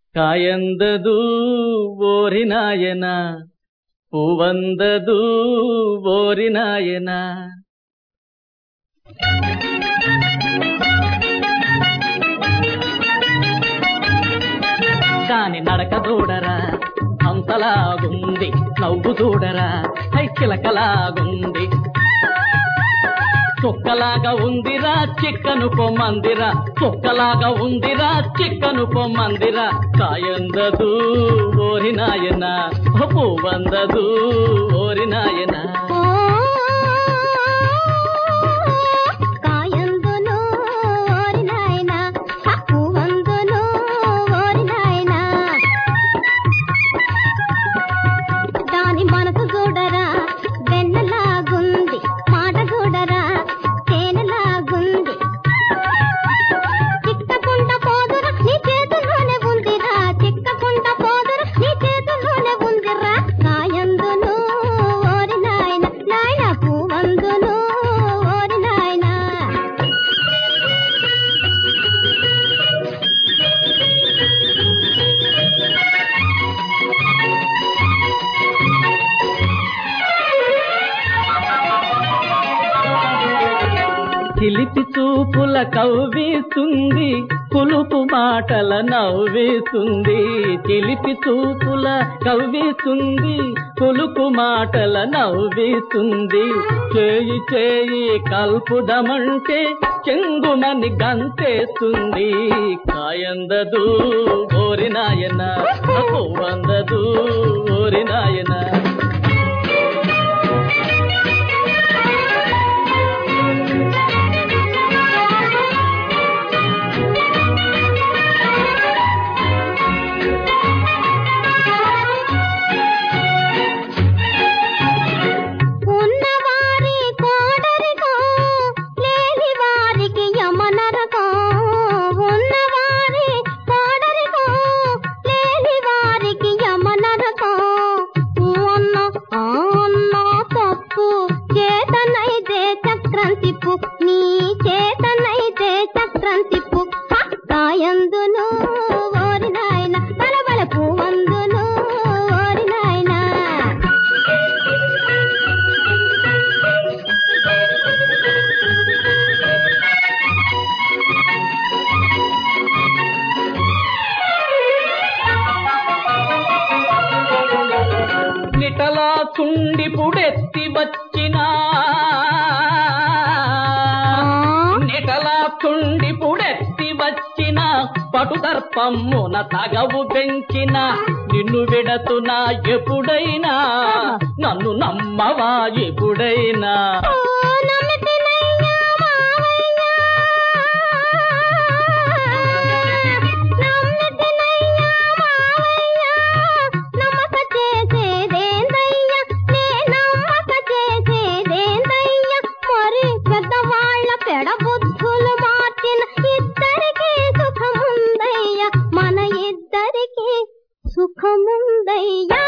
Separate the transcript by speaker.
Speaker 1: కాయందదు ఓరి నాయన పువందదు ఓరి నాయన దాని నడక చూడరా హంసలాగుంది నవ్వు చూడరా హైచిలకలాగుంది చుక్కలాగా ఉందిరా చిక్కను పొమ్మందిరా చుక్కలాగా ఉందిరా చిక్కను పొమ్మందిరా కాయందదు ఓరి నాయన పువ్వందదు ఓరి నాయన
Speaker 2: కాయందును ఓరి నాయన పువ్వందును ఓరి నాయన దాని మనసు చూడరా వెన్నలాగుంది మాట చూడరా తేనెలాగుంది చిక్కకుండా పోదురా నీ చేతుల్లోనే ఉందిరా చిక్కకుండా పోదురా నీ చేతుల్లోనే ఉందిరా కాయందును ఓరి నాయన నాయన పువ్వందును ఓరి నాయన
Speaker 1: చిలిపి చూపుల కవ్విస్తుంది పులుపు మాటల నవ్విస్తుంది చిలిపి చూపుల కవ్విస్తుంది పులుపు మాటల నవ్విస్తుంది చేయి చేయి కల్పుదమంటే చెంగుమని గంతేస్తుంది కాయందదు ఓరి నాయన పువ్వందదు ఓరి నాయన
Speaker 2: ఉన్నవారి కోడరికో లేని వారికి యమనరకో ఉన్నవారి కోడరికో లేని వారికి యమనరకో అన్న ఆ అన్న తప్పు చేతనైతే చక్రం తిప్పు నీ చేతనైతే చక్రం తిప్పు హ! కాయందును ఓరి నాయన బలబల పువ్వందును ఓరి నాయన
Speaker 1: నిటలా చుండి పుడెత్తి వచ్చినా నిటలా చుండి పుడెత్తి వచ్చిన పటుదర్పమ్మున తగవు పెంచిన నిన్ను విడతునా ఎప్పుడైనా నన్ను నమ్మవా ఎప్పుడైనా
Speaker 2: ఓ నమ్మితినయ్యా మావయ్య నమ్మితినయ్యా మావయ్య నమ్మక చేసేదేందయ్య నే నమ్మక చేసేదేందయ్య మరి పెద్దవాళ్ళ పెడబుద్ధులు మార్చిన ఇద్దరికి సుఖముందయ్య మన ఇద్దరికి సుఖముందయ్య